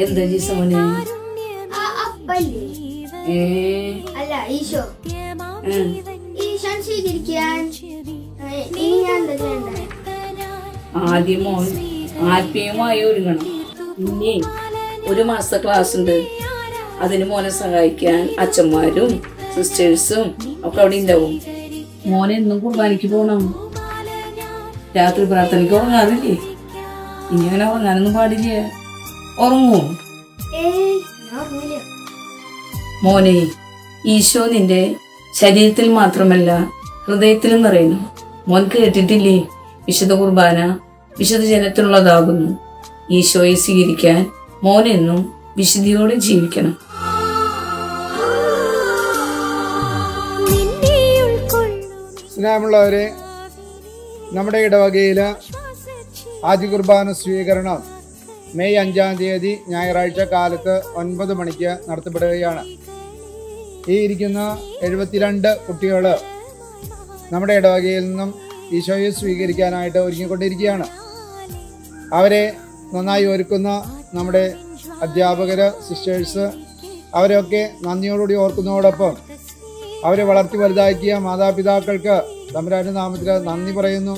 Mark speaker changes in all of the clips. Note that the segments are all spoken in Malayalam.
Speaker 1: എന്താ ജീസ മോനെ
Speaker 2: ആ അപ്പല്ലേ
Speaker 1: ഏ
Speaker 2: അല്ല ഈശോ
Speaker 1: ഉം.
Speaker 2: ഈശോ സ്വീകരിക്കാൻ ഏ, ഇനി ഞാൻ എന്താ ചെയ്യണ്ടേ
Speaker 1: ആദ്യം മോൻ ആത്മീയമായി ഒരുങ്ങണം ഇനി ഒരു മാസത്തെ ക്ലാസ് ഉണ്ട് അതിന് മോനെ സഹായിക്കാൻ അച്ഛന്മാരും സിസ്റ്റേഴ്സും ഒക്കെ അവിടെ ഉണ്ടാവും മോനെ എന്നും കുർബാനയ്ക്ക് പോണം രാത്രി പ്രാർത്ഥനയ്ക്ക് ഉറങ്ങാറില്ലേ ഇനി അങ്ങനെ ഉറങ്ങാനൊന്നും പാടില്ല ഉറങ്ങുമോ
Speaker 2: ഏയ് ഞാൻ ഓർമ്മയില്ല
Speaker 1: മോനെ ഈശോ നിന്റെ ശരീരത്തിൽ മാത്രമല്ല ഹൃദയത്തിലും നിറയുന്നു മോൻ കേട്ടിട്ടില്ലേ വിശുദ്ധ കുർബാന വിശുദ്ധ ജനത്തിനുള്ളതാകുന്നു ഈശോയെ സ്വീകരിക്കാൻ മോനെന്നും വിശുദ്ധിയോടെ ജീവിക്കണം
Speaker 3: സ്നേഹമുള്ളവരെ നമ്മുടെ ഇടവകയിൽ ആദ്യ കുർബാന സ്വീകരണം മെയ് അഞ്ചാം തീയതി ഞായറാഴ്ച കാലത്ത് ഒൻപത് മണിക്ക് നടത്തപ്പെടുകയാണ് ഈ ഇരിക്കുന്ന എഴുപത്തിരണ്ട് കുട്ടികൾ നമ്മുടെ ഇടവകയിൽ നിന്നും ഈശോയെ സ്വീകരിക്കാനായിട്ട് ഒരുങ്ങിക്കൊണ്ടിരിക്കുകയാണ് അവരെ നന്നായി ഒരുക്കുന്ന നമ്മുടെ അധ്യാപകർ സിസ്റ്റേഴ്സ് അവരെയൊക്കെ നന്ദിയോടുകൂടി ഓർക്കുന്നതോടൊപ്പം അവരെ വളർത്തി വലുതാക്കിയ മാതാപിതാക്കൾക്ക് തമ്പുരാന്റെ നാമത്തിൽ നന്ദി പറയുന്നു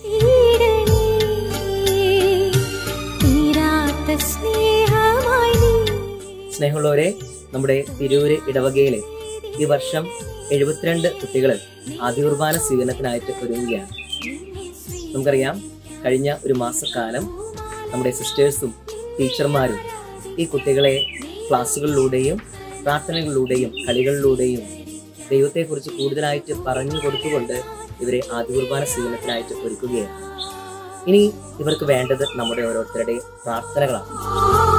Speaker 4: സ്നേഹമുള്ളവരെ നമ്മുടെ തിരൂര് ഇടവകയിലെ ഈ വർഷം എഴുപത്തിരണ്ട് കുട്ടികൾ ആദ്യ കുർബാന സ്വീകരണത്തിനായിട്ട് ഒരുങ്ങുകയാണ് നമുക്കറിയാം കഴിഞ്ഞ ഒരു മാസക്കാലം നമ്മുടെ സിസ്റ്റേഴ്സും ടീച്ചർമാരും ഈ കുട്ടികളെ ക്ലാസ്സുകളിലൂടെയും പ്രാർത്ഥനകളിലൂടെയും കളികളിലൂടെയും ദൈവത്തെക്കുറിച്ച് കൂടുതലായിട്ട് പറഞ്ഞു കൊടുത്തുകൊണ്ട് ഇവരെ ആദ്യ കുർബാന സ്വീകരണത്തിനായിട്ട് ഒരുക്കുകയാണ് ഇനി ഇവർക്ക് വേണ്ടത് നമ്മുടെ ഓരോരുത്തരുടെയും പ്രാർത്ഥനകളാണ്